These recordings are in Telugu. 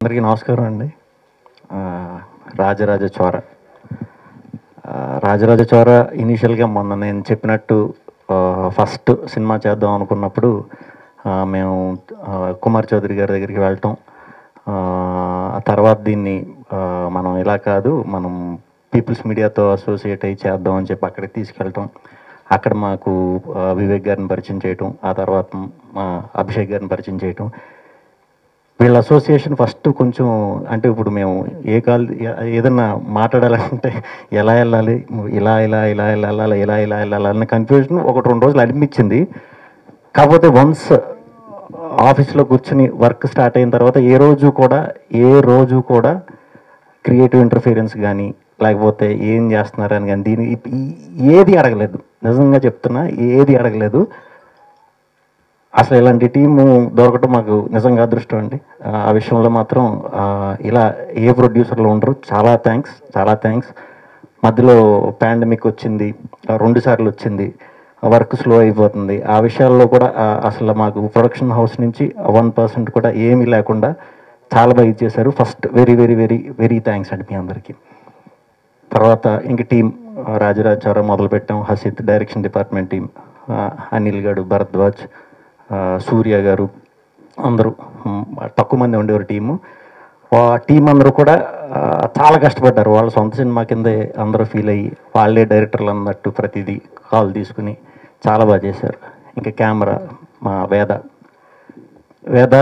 అందరికీ నమస్కారం అండి ఆ, రాజరాజ చోర ఆ, రాజరాజ చోర ఇనీషియల్గా మొన్న నేను చెప్పినట్టు ఆ, ఫస్ట్ సినిమా చేద్దాం అనుకున్నప్పుడు ఆ, మేము ఆ, కుమార్ చౌదరి గారి దగ్గరికి వెళ్ళటం ఆ, ఆ తర్వాత దీన్ని ఆ, మనం ఇలా కాదు మనం పీపుల్స్ మీడియాతో అసోసియేట్ అయ్యి చేద్దాం అని చెప్పి అక్కడికి తీసుకెళ్ళటం అక్కడ మాకు ఆ, వివేక్ గారిని పరిచయం చేయటం ఆ తర్వాత మా అభిషేక్ గారిని పరిచయం చేయటం వీళ్ళ అసోసియేషన్ ఫస్ట్ కొంచెం అంటే ఇప్పుడు మేము ఏ కాల్ ఏదన్నా మాట్లాడాలంటే ఎలా వెళ్ళాలి ఇలా ఇలా ఇలా ఇలా వెళ్ళాలి ఇలా ఇలా వెళ్ళాలి అన్న కన్ఫ్యూజన్ ఒకటి రెండు రోజులు అనిపించింది కాకపోతే వన్స్ ఆఫీస్లో కూర్చుని వర్క్ స్టార్ట్ అయిన తర్వాత ఏ రోజు కూడా ఏ రోజు కూడా క్రియేటివ్ ఇంటర్ఫీరెన్స్ కానీ లేకపోతే ఏం చేస్తున్నారని కానీ దీని ఈ- ఏది అడగలేదు నిజంగా చెప్తున్నా ఏది అడగలేదు అసలు ఇలాంటి టీము దొరకటం మాకు నిజంగా అదృష్టం అండి ఆ ఆ విషయంలో మాత్రం ఆ, ఇలా ఏ ప్రొడ్యూసర్లు ఉండరు చాలా థ్యాంక్స్ చాలా థ్యాంక్స్ మధ్యలో పాండమిక్ వచ్చింది ఆ, రెండు సార్లు వచ్చింది వర్క్ స్లో అయిపోతుంది ఆ విషయాల్లో కూడా ఆ, అసలు మాకు ప్రొడక్షన్ హౌస్ నుంచి వన్ పర్సెంట్ కూడా ఏమీ లేకుండా చాలా బాగా ఇచ్చేశారు first very very very very thanks అండి మీ అందరికీ తర్వాత ఇంక టీం రాజరాజ్ చౌర మొదలు పెట్టాం హసిత్ డైరెక్షన్ డిపార్ట్మెంట్ టీం ఆ, అనిల్ గారు భరద్వాజ్ ఆ, సూర్య గారు అందరూ మ్, తక్కువ మంది ఉండేవారు టీము ఆ టీం అందరూ కూడా ఆ, చాలా కష్టపడ్డారు వాళ్ళ సొంత సినిమా కిందే అందరూ ఫీల్ అయ్యి వాళ్ళే డైరెక్టర్లు అన్నట్టు ప్రతిదీ కాల్ తీసుకుని చాలా బాగా చేశారు ఇంకా కెమెరా మా వేద వేద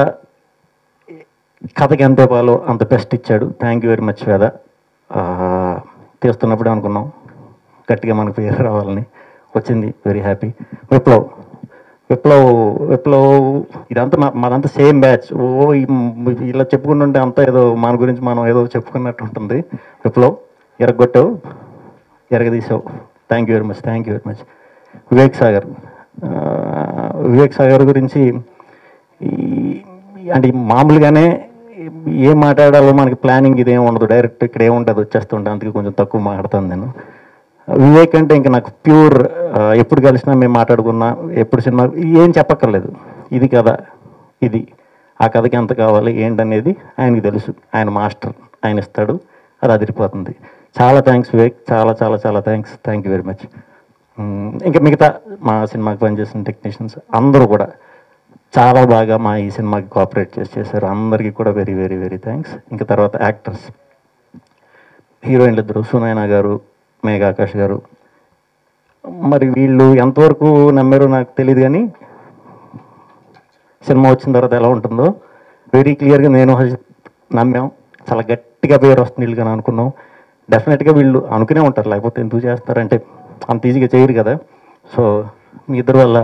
కథకి ఎంత ఇవ్వాలో అంత బెస్ట్ ఇచ్చాడు థ్యాంక్ యూ వెరీ మచ్ వేద ఆ, తీస్తున్నప్పుడే అనుకున్నాం గట్టిగా మనకు పేరు రావాలని వచ్చింది వెరీ హ్యాపీ విప్లవ్ విప్లవ్ విప్లవ్ ఇదంతా మా- మాదంతా సేమ్ బ్యాచ్ ఓ ఈ- ఇలా చెప్పుకుంటుంటే అంతా ఏదో మన గురించి మనం ఏదో చెప్పుకున్నట్టు ఉంటుంది విప్లవ్ ఎరగొట్టావు ఎరగదీసావు thank you very much thank you very much Vivek Sagar ఆ, వివేక్ సాగర్ గురించి ఈ అంటే ఈ మామూలుగానే ఏం మాట్లాడాలో మనకి ప్లానింగ్ ఇదేం ఉండదు డైరెక్ట్ ఇక్కడ ఏముంటుంది వచ్చేస్తుంటే అందుకే కొంచెం తక్కువ మాట్లాడతాను నేను వివేక్ అంటే ఇంకా నాకు ప్యూర్ ఎప్పుడు కలిసినా మేము మాట్లాడుకున్నా ఎప్పుడు సినిమా ఏం చెప్పక్కర్లేదు ఇది కథ ఇది ఆ కథకి ఎంత కావాలి ఏంటనేది ఆయనకి తెలుసు ఆయన మాస్టర్ ఆయన ఇస్తాడు అది అదిరిపోతుంది చాలా థ్యాంక్స్ వివేక్ చాలా చాలా చాలా thanks thank you very much ఇంకా మిగతా మా సినిమాకి పనిచేసిన టెక్నీషియన్స్ అందరూ కూడా చాలా బాగా మా ఈ సినిమాకి కోఆపరేట్ చేసి చేశారు అందరికీ కూడా వెరీ వెరీ వెరీ థ్యాంక్స్ ఇంకా తర్వాత యాక్టర్స్ హీరోయిన్లు ఇద్దరు సునైనా గారు మేఘా ఆకాష్ గారు మరి వీళ్ళు ఎంతవరకు నమ్మారో నాకు తెలియదు కానీ సినిమా వచ్చిన తర్వాత ఎలా ఉంటుందో వెరీ క్లియర్గా నేను హర్షిత్ నమ్మాం చాలా గట్టిగా పేరు వస్తుంది వీళ్ళుగా అనుకున్నాం డెఫినెట్గా వీళ్ళు అనుకునే ఉంటారు లేకపోతే ఎందుకు చేస్తారంటే అంత ఈజీగా చేయరు కదా సో మీ ఇద్దరు వల్ల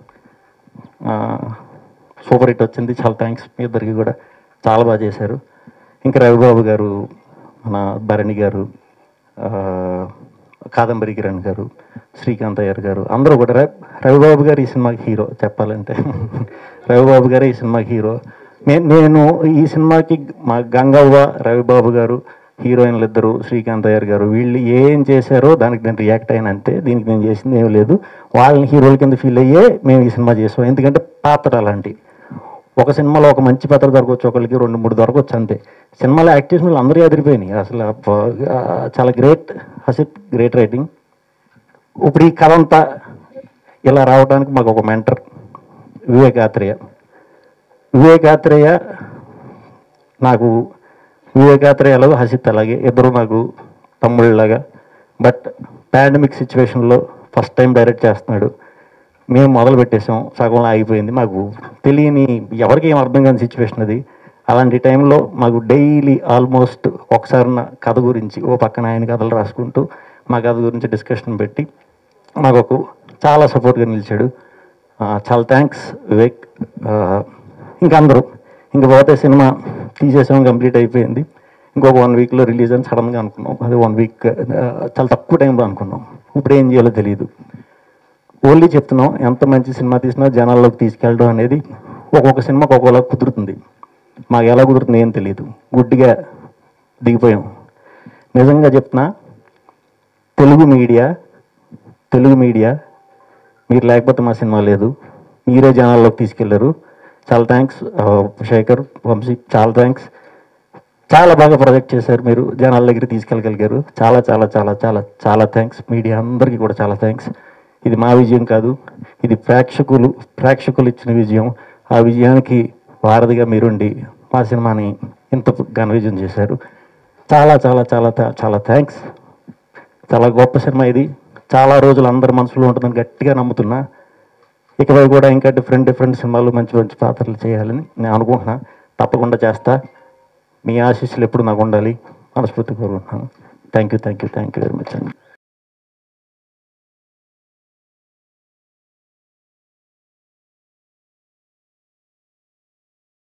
సూపర్ హిట్ వచ్చింది చాలా థ్యాంక్స్ మీ ఇద్దరికి కూడా చాలా బాగా చేశారు ఇంకా రవిబాబు గారు మన భరణి గారు ఆ, కాదంబరి కిరణ్ గారు శ్రీకాంత్ అయ్యర్ గారు అందరూ కూడా రవి రవిబాబు గారు ఈ సినిమాకి హీరో చెప్పాలంటే రవిబాబు గారు ఈ సినిమాకి హీరో నే- నేను ఈ సినిమాకి మా గంగవ్వ రవిబాబు గారు హీరోయిన్లు ఇద్దరు శ్రీకాంత్ అయ్యర్ గారు వీళ్ళు ఏం చేశారో దానికి నేను రియాక్ట్ అయిన అంతే దీనికి నేను చేసింది ఏం లేదు వాళ్ళని హీరోల కింద ఫీల్ అయ్యే మేము ఈ సినిమా చేసాం ఎందుకంటే పాత్ర అలాంటి ఒక సినిమాలో ఒక మంచి పాత్ర దొరకవచ్చు ఒకరికి రెండు మూడు దొరకవచ్చు అంతే సినిమాలో యాక్టర్స్ అందరూ ఎదిరిపోయినాయి అసలు అబ్బా, ఆ, చాలా గ్రేట్ హసిత్ గ్రేట్ రైటింగ్ ఇప్పుడు ఈ కథ అంతా ఇలా రావడానికి మాకు ఒక మెంటర్ వివేకాత్రేయ వివేకాత్రేయ నాకు వివేకాత్రేయ అలాగే హసిత్ అలాగే ఇద్దరు నాకు తమ్ముళ్ళలాగా బట్ పాండమిక్ సిచ్యువేషన్లో ఫస్ట్ టైం డైరెక్ట్ చేస్తున్నాడు మేము మొదలు పెట్టేసాం సగంలో ఆగిపోయింది మాకు తెలియని ఎవరికి ఏం అర్థం కాని సిచ్యువేషన్ అది అలాంటి టైంలో మాకు డైలీ ఆల్మోస్ట్ ఒకసారి నా కథ గురించి ఓ పక్కన ఆయన కథలు రాసుకుంటూ మా కథ గురించి డిస్కషన్ పెట్టి మాకు ఒక చాలా సపోర్ట్గా నిలిచాడు ఆ, చాలా థ్యాంక్స్ వివేక్ ఆ, ఇంకా అందరూ ఇంకా పోతే సినిమా తీసేసాం కంప్లీట్ అయిపోయింది ఇంకొక వన్ వీక్లో రిలీజ్ అని సడన్గా అనుకున్నాం అది వన్ వీక్ చాలా తక్కువ టైంలో అనుకున్నాం ఇప్పుడు ఏం చేయాలో తెలియదు ఓన్లీ చెప్తున్నాం ఎంత మంచి సినిమా తీసినా జనాల్లోకి తీసుకెళ్ళడం అనేది ఒక్కొక్క సినిమాకి ఒక్కొక్కలా కుదురుతుంది మాకు ఎలా కుదురుతుంది ఏం తెలియదు గుడ్డిగా దిగిపోయాం నిజంగా చెప్తున్నా తెలుగు మీడియా తెలుగు మీడియా మీరు లేకపోతే మా సినిమా లేదు మీరే జనాల్లోకి తీసుకెళ్లారు చాలా థ్యాంక్స్ శేఖర్ వంశీ చాలా థ్యాంక్స్ చాలా బాగా ప్రొజెక్ట్ చేశారు మీరు జనాల దగ్గర తీసుకెళ్ళగలిగారు చాలా చాలా చాలా చాలా చాలా థ్యాంక్స్ మీడియా అందరికీ కూడా చాలా థ్యాంక్స్ ఇది మా విజయం కాదు ఇది ప్రేక్షకులు ప్రేక్షకులు ఇచ్చిన విజయం ఆ విజయానికి వారధిగా మీరుండి మా సినిమాని ఇంత ఘన విజయం చేశారు చాలా చాలా చాలా థా- చాలా థ్యాంక్స్ చాలా గొప్ప సినిమా ఇది చాలా రోజులు అందరి మనసులో ఉంటుందని గట్టిగా నమ్ముతున్నా ఇకపై కూడా ఇంకా డిఫరెంట్ డిఫరెంట్ సినిమాలు మంచి మంచి పాత్రలు చేయాలని నేను అనుకుంటున్నా తప్పకుండా చేస్తా మీ ఆశీస్సులు ఎప్పుడు నాకు ఉండాలి మనస్ఫూర్తి కోరుకుంటున్నాను thank you thank you thank you very much అండి